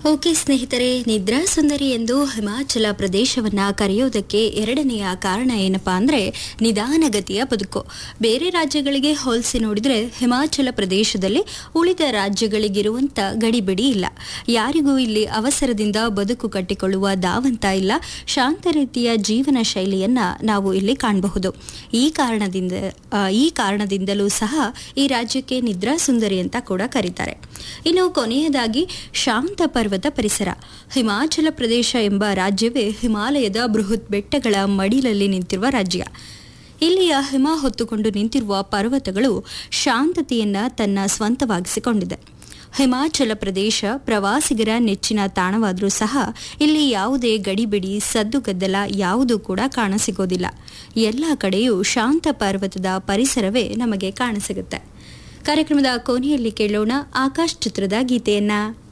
okay ಸ್ನೇಹಿತರೆ ನಿದ್ರಾ ಸುಂದರಿ ಎಂದು ಹಿಮಾಚಲ ಪ್ರದೇಶವನ್ನ ಕರೆಯೋದಕ್ಕೆ ಎರಡನೆಯ ಕಾರಣ ಏನಪ್ಪಾ ಅಂದ್ರೆ ನಿಧಾನಗತಿಯ ಬದುಕು ಬೇರೆ ರಾಜ್ಯಗಳಿಗೆ ಹೋಲಿಸಿ ನೋಡಿದ್ರೆ ಹಿಮಾಚಲ ಪ್ರದೇಶದಲ್ಲಿ ಉಳಿದ ರಾಜ್ಯಗಳಿಗಿರುವಂತ ಗಡಿಬಿಡಿ ಇಲ್ಲ ಯಾರಿಗೂ ಇಲ್ಲಿ ಅವಸರದಿಂದ ಬದುಕು ಕಟ್ಟಿಕೊಳ್ಳುವ ದಾವಂತ ಇಲ್ಲ ಶಾಂತ ರೀತಿಯ ಜೀವನ ಶೈಲಿಯನ್ನ ನಾವು ಇಲ್ಲಿ ಕಾಣಬಹುದು ಈ ಕಾರಣದಿಂದ ಆ, ಈ ಕಾರಣದಿಂದಲೂ ಸಹ ಈ ರಾಜ್ಯಕ್ಕೆ ನಿದ್ರಾ ಸುಂದರಿ ಅಂತ ಕೂಡ ಕರೀತಾರೆ ಇನ್ನು ಕೊನೆಯದಾಗಿ ಶಾಂತ ಪರ್ವತ ಪರಿಸರ ಹಿಮಾಚಲ ಪ್ರದೇಶ ಎಂಬ ರಾಜ್ಯವೇ ಹಿಮಾಲಯದ ಬೃಹತ್ ಬೆಟ್ಟಗಳ ಮಡಿಲಲ್ಲಿ ನಿಂತಿರುವ ರಾಜ್ಯ ಇಲ್ಲಿಯ ಹಿಮ ಹೊತ್ತುಕೊಂಡು ನಿಂತಿರುವ ಪರ್ವತಗಳು ಶಾಂತತೆಯನ್ನ ತನ್ನ ಸ್ವಂತವಾಗಿಸಿಕೊಂಡಿದೆ ಹಿಮಾಚಲ ಪ್ರದೇಶ ಪ್ರವಾಸಿಗರ ನೆಚ್ಚಿನ ತಾಣವಾದರೂ ಸಹ ಇಲ್ಲಿ ಯಾವುದೇ ಗಡಿಬಿಡಿ ಸದ್ದುಗದ್ದಲ ಯಾವುದೂ ಕೂಡ ಕಾಣಸಿಗೋದಿಲ್ಲ ಎಲ್ಲ ಕಡೆಯೂ ಶಾಂತ ಪರ್ವತದ ಪರಿಸರವೇ ನಮಗೆ ಕಾಣಸಿಗುತ್ತೆ ಕಾರ್ಯಕ್ರಮದ ಕೊನೆಯಲ್ಲಿ ಕೇಳೋಣ ಆಕಾಶ್ ಚಿತ್ರದ ಗೀತೆಯನ್ನ